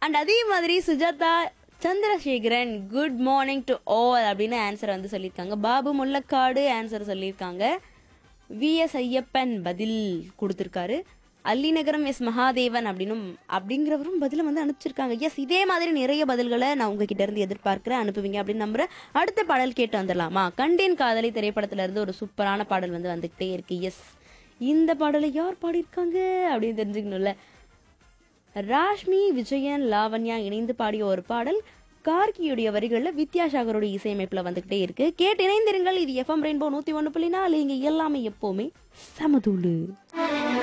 and அதே மாதிரி Sujatha Chandrasekaran good morning to all அப்படின்னு ஆன்சர் வந்து சொல்லியிருக்காங்க பாபு முள்ளக்காடு ஆன்சர் சொல்லியிருக்காங்க வி எஸ் ஐயப்பன் பதில் கொடுத்துருக்காரு அல்லிநகரம் எஸ் மகாதேவன் அப்படின்னும் அப்படிங்கிறவரும் பதில வந்து அனுப்பிச்சிருக்காங்க எஸ் இதே மாதிரி நிறைய பதில்களை நான் உங்ககிட்ட இருந்து எதிர்பார்க்கிறேன் அனுப்புவீங்க அப்படின்னு நம்புறேன் அடுத்த பாடல் கேட்டு வந்துடலாமா கண்டேன் காதலி திரைப்படத்துல இருந்து ஒரு சூப்பரான பாடல் வந்து வந்துகிட்டே இருக்கு எஸ் இந்த பாடலை யார் பாடியிருக்காங்க அப்படின்னு தெரிஞ்சுக்கணும்ல ராஷ்மி விஜயன் லாவண்யா இணைந்து பாடிய ஒரு பாடல் கார்கியுடைய வரிகளில் வித்யாசாகருடைய இசையமைப்புல வந்துகிட்டே இருக்கு கேட்டு இணைந்திருங்கள் இது எஃப்எம் ரெயின்போ நூத்தி ஒன்று புள்ளி நாலு இங்க எல்லாமே எப்பவுமே சமதூளு